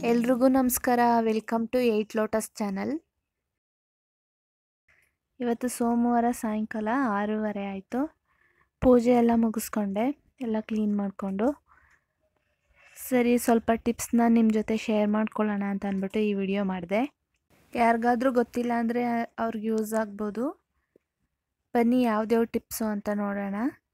ಎಲ್ರಿಗೂ ನಮಸ್ಕಾರ welcome to eight lotus channel ಇವತ್ತು ಸೋಮವಾರ ಸಾಯಂಕಾಲ ಆರೂವರೆ ಆಯಿತು ಪೂಜೆ ಎಲ್ಲ ಮುಗಿಸ್ಕೊಂಡೆ ಎಲ್ಲ ಕ್ಲೀನ್ ಮಾಡಿಕೊಂಡು ಸರಿ ಸ್ವಲ್ಪ ಟಿಪ್ಸ್ನ ನಿಮ್ಮ ಜೊತೆ ಶೇರ್ ಮಾಡ್ಕೊಳ್ಳೋಣ ಅಂತ ಅಂದ್ಬಿಟ್ಟು ಈ ವಿಡಿಯೋ ಮಾಡಿದೆ ಯಾರಿಗಾದ್ರೂ ಗೊತ್ತಿಲ್ಲ ಅಂದರೆ ಅವ್ರಿಗೆ ಯೂಸ್ ಆಗ್ಬೋದು ಬನ್ನಿ ಯಾವ್ದ್ಯಾವ ಟಿಪ್ಸು ಅಂತ ನೋಡೋಣ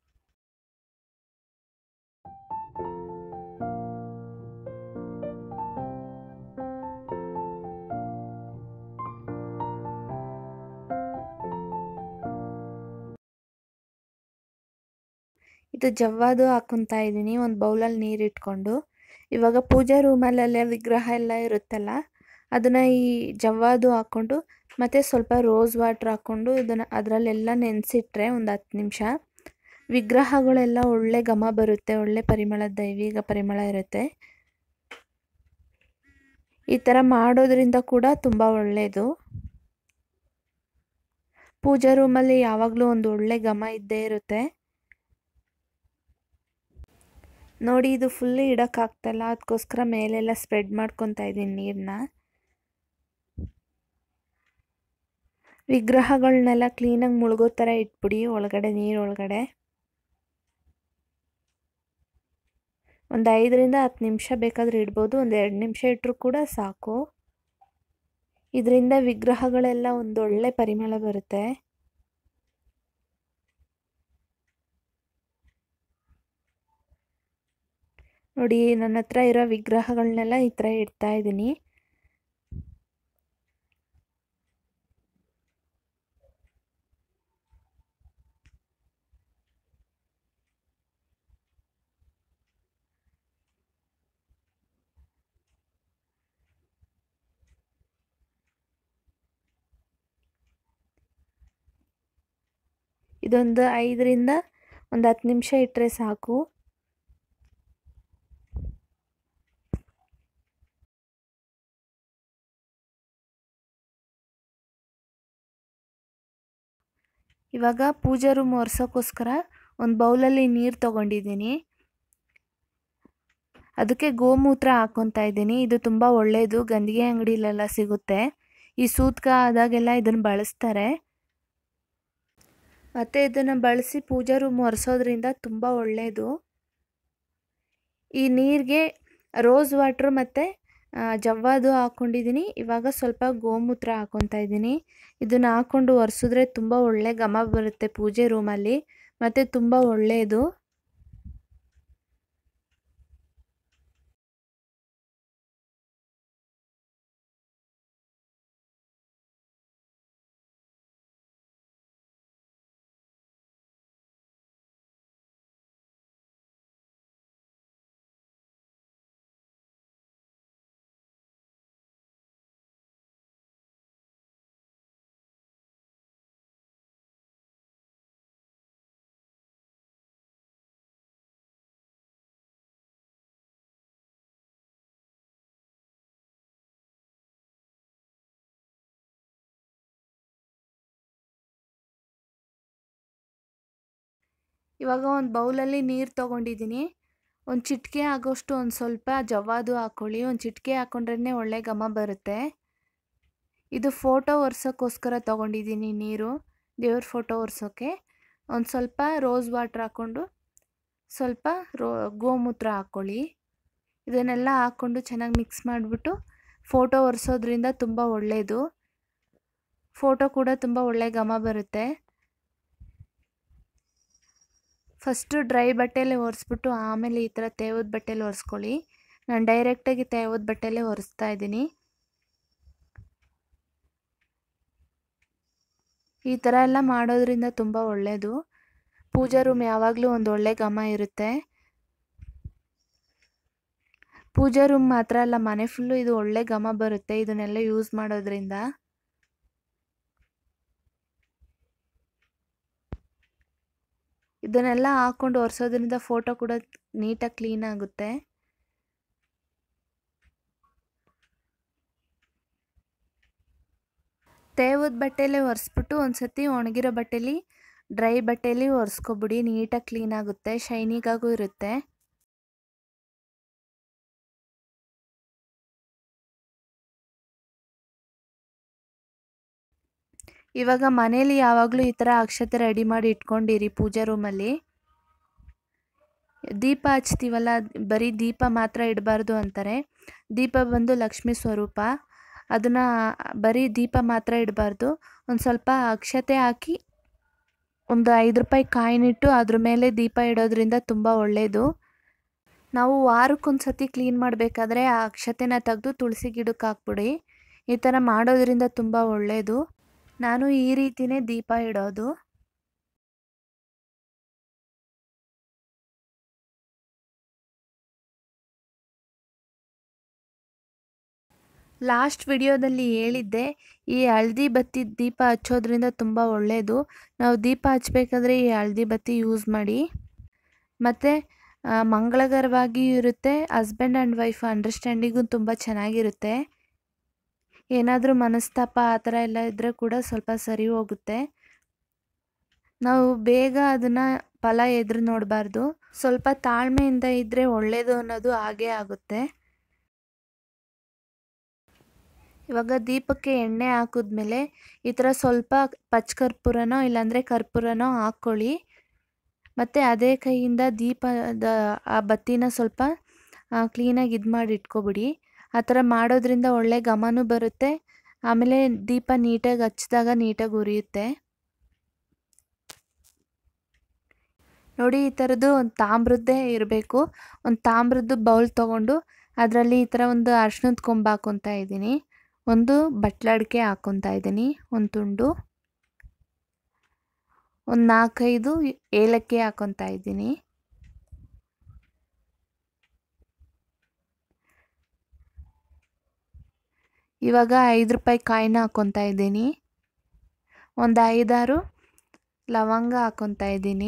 ಇದು ಜವ್ವಾದು ಹಾಕ್ಕೊತಾ ಇದ್ದೀನಿ ಒಂದು ಬೌಲಲ್ಲಿ ನೀರು ಇಟ್ಕೊಂಡು ಇವಾಗ ಪೂಜಾ ರೂಮಲ್ಲೆಲ್ಲ ವಿಗ್ರಹ ಎಲ್ಲ ಇರುತ್ತಲ್ಲ ಅದನ್ನು ಈ ಜವ್ವಾದು ಹಾಕ್ಕೊಂಡು ಮತ್ತು ಸ್ವಲ್ಪ ರೋಸ್ ವಾಟ್ರ್ ಹಾಕ್ಕೊಂಡು ಇದನ್ನು ಅದರಲ್ಲೆಲ್ಲ ನೆನೆಸಿಟ್ರೆ ಒಂದು ಹತ್ತು ನಿಮಿಷ ವಿಗ್ರಹಗಳೆಲ್ಲ ಒಳ್ಳೆ ಘಮ ಬರುತ್ತೆ ಒಳ್ಳೆ ಪರಿಮಳ ದೈವಿಕ ಪರಿಮಳ ಇರುತ್ತೆ ಈ ಥರ ಮಾಡೋದ್ರಿಂದ ಕೂಡ ತುಂಬ ಒಳ್ಳೆಯದು ಪೂಜಾ ರೂಮಲ್ಲಿ ಯಾವಾಗಲೂ ಒಂದು ಒಳ್ಳೆ ಘಮ ಇದ್ದೇ ಇರುತ್ತೆ ನೋಡಿ ಇದು ಫುಲ್ ಇಡೋಕ್ಕಾಗ್ತಲ್ಲ ಅದಕ್ಕೋಸ್ಕರ ಮೇಲೆಲ್ಲ ಸ್ಪ್ರೆಡ್ ಮಾಡ್ಕೊತಾ ಇದ್ದೀನಿ ನೀರನ್ನ ವಿಗ್ರಹಗಳನ್ನೆಲ್ಲ ಕ್ಲೀನಾಗಿ ಮುಳುಗೋ ಥರ ಇಟ್ಬಿಡಿ ಒಳಗಡೆ ನೀರು ಒಳಗಡೆ ಒಂದು ಐದರಿಂದ ಹತ್ತು ನಿಮಿಷ ಬೇಕಾದರೆ ಇಡ್ಬೋದು ಒಂದು ಎರಡು ನಿಮಿಷ ಇಟ್ಟರು ಕೂಡ ಸಾಕು ಇದರಿಂದ ವಿಗ್ರಹಗಳೆಲ್ಲ ಒಂದು ಒಳ್ಳೆ ಪರಿಮಳ ಬರುತ್ತೆ ನೋಡಿ ನನ್ನ ಹತ್ರ ಇರೋ ವಿಗ್ರಹಗಳನ್ನೆಲ್ಲ ಈ ಥರ ಇಡ್ತಾ ಇದ್ದೀನಿ ಇದೊಂದು ಐದರಿಂದ ಒಂದು ಹತ್ತು ನಿಮಿಷ ಇಟ್ಟರೆ ಸಾಕು ಇವಾಗ ಪೂಜಾ ರೂಮ್ ಒರೆಸೋಕ್ಕೋಸ್ಕರ ಒಂದು ಬೌಲಲ್ಲಿ ನೀರು ತೊಗೊಂಡಿದ್ದೀನಿ ಅದಕ್ಕೆ ಗೋಮೂತ್ರ ಹಾಕ್ಕೊತಾ ಇದ್ದೀನಿ ಇದು ತುಂಬ ಒಳ್ಳೆಯದು ಗಂದಿಗೆ ಅಂಗಡಿಲೆಲ್ಲ ಸಿಗುತ್ತೆ ಈ ಸೂತ್ಕ ಆದಾಗೆಲ್ಲ ಇದನ್ನು ಬಳಸ್ತಾರೆ ಮತ್ತು ಇದನ್ನು ಬಳಸಿ ಪೂಜಾ ರೂಮ್ ಒರೆಸೋದ್ರಿಂದ ತುಂಬ ಒಳ್ಳೆಯದು ಈ ನೀರಿಗೆ ರೋಸ್ ವಾಟ್ರು ಮತ್ತು ಜವ್ವಾದು ಹಾಕ್ಕೊಂಡಿದ್ದೀನಿ ಇವಾಗ ಸ್ವಲ್ಪ ಗೋಮೂತ್ರ ಹಾಕ್ಕೊತಾ ಇದ್ದೀನಿ ಇದನ್ನು ಹಾಕ್ಕೊಂಡು ಒರೆಸಿದ್ರೆ ತುಂಬ ಒಳ್ಳೆ ಘಮ ಬರುತ್ತೆ ಪೂಜೆ ರೂಮಲ್ಲಿ ಮತ್ತು ತುಂಬ ಒಳ್ಳೆಯದು ಇವಾಗ ಒಂದು ಬೌಲಲ್ಲಿ ನೀರು ತೊಗೊಂಡಿದ್ದೀನಿ ಒಂದು ಚಿಟಿಕೆ ಆಗೋಷ್ಟು ಒಂದು ಸ್ವಲ್ಪ ಜವ್ವಾದು ಹಾಕ್ಕೊಳ್ಳಿ ಒಂದು ಚಿಟಿಕೆ ಹಾಕ್ಕೊಂಡ್ರೇ ಒಳ್ಳೆ ಘಮ ಬರುತ್ತೆ ಇದು ಫೋಟೋ ಒರ್ಸೋಕ್ಕೋಸ್ಕರ ತೊಗೊಂಡಿದ್ದೀನಿ ನೀರು ದೇವ್ರ ಫೋಟೋ ಒರೆಸೋಕ್ಕೆ ಒಂದು ಸ್ವಲ್ಪ ರೋಸ್ ವಾಟ್ರ್ ಹಾಕ್ಕೊಂಡು ಸ್ವಲ್ಪ ರೋ ಗೋಮೂತ್ರ ಹಾಕ್ಕೊಳ್ಳಿ ಇದನ್ನೆಲ್ಲ ಹಾಕ್ಕೊಂಡು ಚೆನ್ನಾಗಿ ಮಿಕ್ಸ್ ಮಾಡಿಬಿಟ್ಟು ಫೋಟೋ ಒರೆಸೋದ್ರಿಂದ ತುಂಬ ಒಳ್ಳೆಯದು ಫೋಟೋ ಕೂಡ ತುಂಬ ಒಳ್ಳೆ ಘಮ ಬರುತ್ತೆ ಫಸ್ಟು ಡ್ರೈ ಬಟ್ಟೆಯಲ್ಲೇ ಒರೆಸ್ಬಿಟ್ಟು ಆಮೇಲೆ ಈ ಥರ ತೇವದ ಬಟ್ಟೆಲಿ ಒರೆಸ್ಕೊಳ್ಳಿ ನಾನು ಡೈರೆಕ್ಟಾಗಿ ತೇವದ ಬಟ್ಟೆಯಲ್ಲೇ ಒರೆಸ್ತಾ ಇದ್ದೀನಿ ಈ ಥರ ಎಲ್ಲ ಮಾಡೋದ್ರಿಂದ ತುಂಬ ಒಳ್ಳೆಯದು ಪೂಜಾ ರೂಮ್ ಯಾವಾಗಲೂ ಒಂದು ಒಳ್ಳೆ ಘಮ ಇರುತ್ತೆ ಪೂಜಾ ರೂಮ್ ಮಾತ್ರ ಅಲ್ಲ ಮನೆ ಫುಲ್ಲು ಇದು ಒಳ್ಳೆ ಘಮ ಬರುತ್ತೆ ಇದನ್ನೆಲ್ಲ ಯೂಸ್ ಮಾಡೋದ್ರಿಂದ ಇದನ್ನೆಲ್ಲ ಹಾಕ್ಕೊಂಡು ಒರೆಸೋದ್ರಿಂದ ಫೋಟೋ ಕೂಡ ನೀಟಾಗಿ ಕ್ಲೀನ್ ಆಗುತ್ತೆ ತೇವದ ಬಟ್ಟೆಯಲ್ಲೇ ಒರೆಸ್ಬಿಟ್ಟು ಒಂದು ಸತಿ ಒಣಗಿರೋ ಬಟ್ಟೆಲಿ ಡ್ರೈ ಬಟ್ಟೆಲಿ ಒರೆಸ್ಕೊಬಿಡಿ ನೀಟಾಗಿ ಕ್ಲೀನ್ ಆಗುತ್ತೆ ಶೈನಿಗಾಗೂ ಇರುತ್ತೆ ಇವಾಗ ಮನೇಲಿ ಯಾವಾಗಲೂ ಈ ಥರ ಅಕ್ಷತೆ ರೆಡಿ ಮಾಡಿ ಇಟ್ಕೊಂಡಿರಿ ಪೂಜಾ ರೂಮಲ್ಲಿ ದೀಪ ಹಚ್ತೀವಲ್ಲ ಬರೀ ದೀಪ ಮಾತ್ರ ಇಡಬಾರ್ದು ಅಂತಾರೆ ದೀಪ ಬಂದು ಲಕ್ಷ್ಮೀ ಸ್ವರೂಪ ಅದನ್ನು ಬರೀ ದೀಪ ಮಾತ್ರ ಇಡಬಾರ್ದು ಒಂದು ಸ್ವಲ್ಪ ಅಕ್ಷತೆ ಹಾಕಿ ಒಂದು ಐದು ರೂಪಾಯಿ ಕಾಯಿನಿಟ್ಟು ಅದ್ರ ಮೇಲೆ ದೀಪ ಇಡೋದ್ರಿಂದ ತುಂಬ ಒಳ್ಳೆಯದು ನಾವು ವಾರಕ್ಕೊಂದು ಸತಿ ಕ್ಲೀನ್ ಮಾಡಬೇಕಾದ್ರೆ ಆ ಅಕ್ಷತೆನ ತೆಗೆದು ತುಳಸಿ ಗಿಡಕ್ಕೆ ಹಾಕ್ಬಿಡಿ ಈ ಥರ ಮಾಡೋದ್ರಿಂದ ತುಂಬ ಒಳ್ಳೆಯದು ನಾನು ಈ ರೀತಿಯೇ ದೀಪ ಇಡೋದು ಲಾಸ್ಟ್ ವಿಡಿಯೋದಲ್ಲಿ ಹೇಳಿದ್ದೆ ಈ ಹಳದಿ ಬತ್ತಿ ದೀಪ ಹಚ್ಚೋದ್ರಿಂದ ತುಂಬ ಒಳ್ಳೆಯದು ನಾವು ದೀಪ ಹಚ್ಚಬೇಕಾದ್ರೆ ಈ ಹಳದಿ ಬತ್ತಿ ಯೂಸ್ ಮಾಡಿ ಮತ್ತು ಮಂಗಳಕರವಾಗಿಯೂ ಇರುತ್ತೆ ಹಸ್ಬೆಂಡ್ ಆ್ಯಂಡ್ ವೈಫ್ ಅಂಡರ್ಸ್ಟ್ಯಾಂಡಿಂಗು ತುಂಬ ಚೆನ್ನಾಗಿರುತ್ತೆ ಏನಾದರೂ ಮನಸ್ತಾಪ ಆ ಥರ ಎಲ್ಲ ಇದ್ದರೆ ಕೂಡ ಸ್ವಲ್ಪ ಸರಿ ಹೋಗುತ್ತೆ ನಾವು ಬೇಗ ಅದನ್ನು ಫಲ ಎದುರು ನೋಡಬಾರ್ದು ಸ್ವಲ್ಪ ತಾಳ್ಮೆಯಿಂದ ಇದ್ದರೆ ಒಳ್ಳೆಯದು ಅನ್ನೋದು ಹಾಗೇ ಆಗುತ್ತೆ ಇವಾಗ ದೀಪಕ್ಕೆ ಎಣ್ಣೆ ಹಾಕಿದ್ಮೇಲೆ ಈ ಥರ ಸ್ವಲ್ಪ ಪಚ್ಕರ್ಪೂರನೋ ಇಲ್ಲಾಂದರೆ ಕರ್ಪೂರನೋ ಹಾಕ್ಕೊಳ್ಳಿ ಮತ್ತು ಅದೇ ಕೈಯಿಂದ ದೀಪದ ಆ ಬತ್ತಿನ ಸ್ವಲ್ಪ ಕ್ಲೀನಾಗಿ ಇದು ಮಾಡಿ ಇಟ್ಕೊಬಿಡಿ ಆ ಥರ ಮಾಡೋದ್ರಿಂದ ಒಳ್ಳೆ ಘಮನೂ ಬರುತ್ತೆ ಆಮೇಲೆ ದೀಪ ನೀಟಾಗಿ ಹಚ್ಚಿದಾಗ ನೀಟಾಗಿ ಉರಿಯುತ್ತೆ ನೋಡಿ ಈ ಥರದ್ದು ಒಂದು ತಾಮ್ರದ್ದೇ ಇರಬೇಕು ಒಂದು ತಾಮ್ರದ್ದು ಬೌಲ್ ತೊಗೊಂಡು ಅದರಲ್ಲಿ ಈ ಥರ ಒಂದು ಅರ್ಶಿನದ ಕೊಂಬು ಹಾಕ್ಕೊತಾ ಇದ್ದೀನಿ ಒಂದು ಬಟ್ಲಡಿಕೆ ಹಾಕ್ಕೊತಾ ಇದ್ದೀನಿ ಒಂದು ತುಂಡು ಒಂದು ನಾಲ್ಕೈದು ಏಲಕ್ಕಿ ಹಾಕ್ಕೊತಾ ಇದ್ದೀನಿ ಇವಾಗ ಐದು ರೂಪಾಯಿ ಕಾಯಿನ ಹಾಕ್ಕೊತಾ ಇದ್ದೀನಿ ಒಂದು ಐದಾರು ಲವಂಗ ಹಾಕ್ಕೊತಾ ಇದ್ದೀನಿ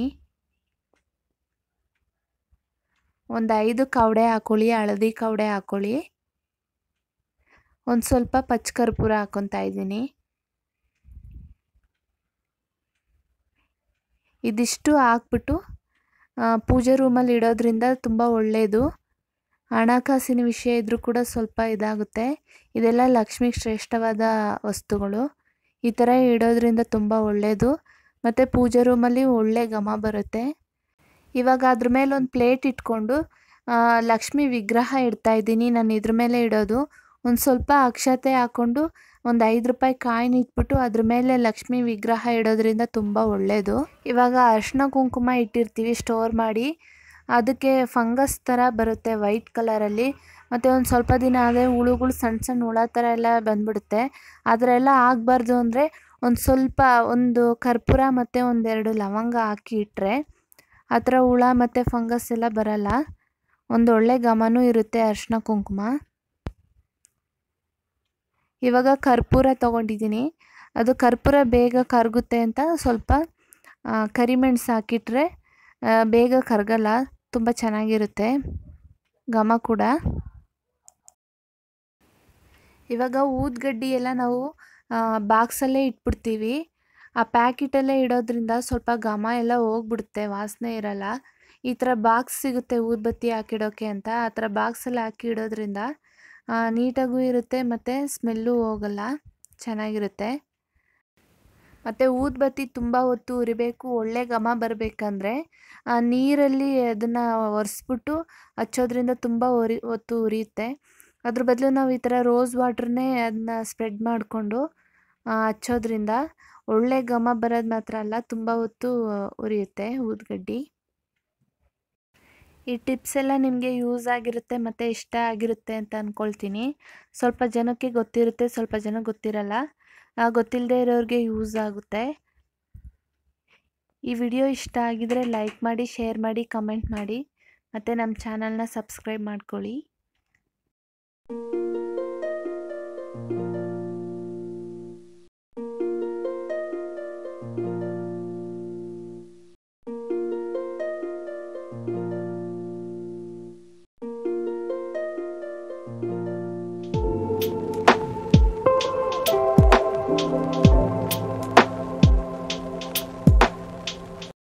ಒಂದು ಐದು ಕವಡೆ ಹಾಕ್ಕೊಳ್ಳಿ ಹಳದಿ ಕವಡೆ ಹಾಕ್ಕೊಳ್ಳಿ ಒಂದು ಸ್ವಲ್ಪ ಪಚ್ಕರ್ಪೂರ ಹಾಕ್ಕೊತಾ ಇದ್ದೀನಿ ಇದಿಷ್ಟು ಹಾಕ್ಬಿಟ್ಟು ಪೂಜೆ ರೂಮಲ್ಲಿ ಇಡೋದ್ರಿಂದ ತುಂಬ ಒಳ್ಳೆಯದು ಹಣಕಾಸಿನ ವಿಷಯ ಇದ್ದರೂ ಕೂಡ ಸ್ವಲ್ಪ ಇದಾಗುತ್ತೆ ಇದೆಲ್ಲ ಲಕ್ಷ್ಮಿಗೆ ಶ್ರೇಷ್ಠವಾದ ವಸ್ತುಗಳು ಈ ಥರ ಇಡೋದ್ರಿಂದ ತುಂಬ ಒಳ್ಳೆಯದು ಮತ್ತು ಪೂಜೆ ರೂಮಲ್ಲಿ ಒಳ್ಳೆ ಘಮ ಬರುತ್ತೆ ಇವಾಗ ಅದ್ರ ಮೇಲೆ ಒಂದು ಪ್ಲೇಟ್ ಇಟ್ಕೊಂಡು ಲಕ್ಷ್ಮಿ ವಿಗ್ರಹ ಇಡ್ತಾ ಇದ್ದೀನಿ ನಾನು ಇದ್ರ ಮೇಲೆ ಇಡೋದು ಒಂದು ಸ್ವಲ್ಪ ಅಕ್ಷತೆ ಹಾಕ್ಕೊಂಡು ಒಂದು ಐದು ರೂಪಾಯಿ ಕಾಯಿನ ಇಟ್ಬಿಟ್ಟು ಅದ್ರ ಮೇಲೆ ಲಕ್ಷ್ಮಿ ವಿಗ್ರಹ ಇಡೋದ್ರಿಂದ ತುಂಬ ಒಳ್ಳೆಯದು ಇವಾಗ ಅರ್ಶಿನ ಕುಂಕುಮ ಇಟ್ಟಿರ್ತೀವಿ ಸ್ಟೋರ್ ಮಾಡಿ ಅದಕ್ಕೆ ಫಂಗಸ್ ಥರ ಬರುತ್ತೆ ವೈಟ್ ಕಲರಲ್ಲಿ ಮತ್ತು ಒಂದು ಸ್ವಲ್ಪ ದಿನ ಆದರೆ ಹುಳುಗಳು ಸಣ್ಣ ಸಣ್ಣ ಹುಳ ಥರ ಎಲ್ಲ ಬಂದ್ಬಿಡುತ್ತೆ ಆ ಥರ ಎಲ್ಲ ಆಗಬಾರ್ದು ಅಂದರೆ ಒಂದು ಸ್ವಲ್ಪ ಒಂದು ಕರ್ಪೂರ ಮತ್ತು ಒಂದೆರಡು ಲವಂಗ ಹಾಕಿ ಇಟ್ಟರೆ ಆ ಥರ ಹುಳ ಮತ್ತು ಫಂಗಸ್ ಎಲ್ಲ ಬರಲ್ಲ ಒಂದು ಒಳ್ಳೆ ಘಮನೂ ಇರುತ್ತೆ ಅರ್ಶಿನ ಕುಂಕುಮ ಇವಾಗ ಕರ್ಪೂರ ತೊಗೊಂಡಿದ್ದೀನಿ ಅದು ಕರ್ಪೂರ ಬೇಗ ಕರಗುತ್ತೆ ಅಂತ ಸ್ವಲ್ಪ ಕರಿಮೆಣಸು ಹಾಕಿಟ್ರೆ ಬೇಗ ಕರಗಲ್ಲ ತುಂಬ ಚೆನ್ನಾಗಿರುತ್ತೆ ಘಮ ಕೂಡ ಇವಾಗ ಊದ್ಗಡ್ಡಿ ಎಲ್ಲ ನಾವು ಬಾಕ್ಸಲ್ಲೇ ಇಟ್ಬಿಡ್ತೀವಿ ಆ ಪ್ಯಾಕೆಟಲ್ಲೇ ಇಡೋದ್ರಿಂದ ಸ್ವಲ್ಪ ಘಮ ಎಲ್ಲ ಹೋಗ್ಬಿಡುತ್ತೆ ವಾಸನೆ ಇರಲ್ಲ ಈ ಥರ ಬಾಕ್ಸ್ ಸಿಗುತ್ತೆ ಊದ್ಬತ್ತಿ ಹಾಕಿಡೋಕ್ಕೆ ಅಂತ ಆ ಥರ ಬಾಕ್ಸಲ್ಲಿ ಹಾಕಿ ಇಡೋದ್ರಿಂದ ನೀಟಾಗೂ ಇರುತ್ತೆ ಮತ್ತು ಸ್ಮೆಲ್ಲು ಹೋಗಲ್ಲ ಚೆನ್ನಾಗಿರುತ್ತೆ ಮತ್ತು ಊದ್ಬತ್ತಿ ತುಂಬ ಹೊತ್ತು ಉರಿಬೇಕು ಒಳ್ಳೆ ಘಮ ಬರಬೇಕಂದ್ರೆ ನೀರಲ್ಲಿ ಅದನ್ನು ಒರೆಸ್ಬಿಟ್ಟು ಹಚ್ಚೋದ್ರಿಂದ ತುಂಬ ಉರಿ ಹೊತ್ತು ಉರಿಯುತ್ತೆ ಅದ್ರ ಬದಲು ನಾವು ಈ ಥರ ರೋಸ್ ವಾಟ್ರನ್ನೇ ಅದನ್ನ ಸ್ಪ್ರೆಡ್ ಮಾಡಿಕೊಂಡು ಹಚ್ಚೋದ್ರಿಂದ ಒಳ್ಳೆ ಘಮ ಬರೋದು ಮಾತ್ರ ಅಲ್ಲ ತುಂಬ ಹೊತ್ತು ಉರಿಯುತ್ತೆ ಊದ್ಗಡ್ಡಿ ಈ ಟಿಪ್ಸ್ ಎಲ್ಲ ನಿಮಗೆ ಯೂಸ್ ಆಗಿರುತ್ತೆ ಮತ್ತು ಇಷ್ಟ ಆಗಿರುತ್ತೆ ಅಂತ ಅಂದ್ಕೊಳ್ತೀನಿ ಸ್ವಲ್ಪ ಜನಕ್ಕೆ ಗೊತ್ತಿರುತ್ತೆ ಸ್ವಲ್ಪ ಜನ ಗೊತ್ತಿರಲ್ಲ ಗೊತ್ತಿಲ್ಲದೆ ಇರೋರಿಗೆ ಯೂಸ್ ಆಗುತ್ತೆ ಈ ವಿಡಿಯೋ ಇಷ್ಟ ಆಗಿದರೆ ಲೈಕ್ ಮಾಡಿ ಶೇರ್ ಮಾಡಿ ಕಮೆಂಟ್ ಮಾಡಿ ಮತ್ತು ನಮ್ಮ ಚಾನಲ್ನ ಸಬ್ಸ್ಕ್ರೈಬ್ ಮಾಡ್ಕೊಳ್ಳಿ thank you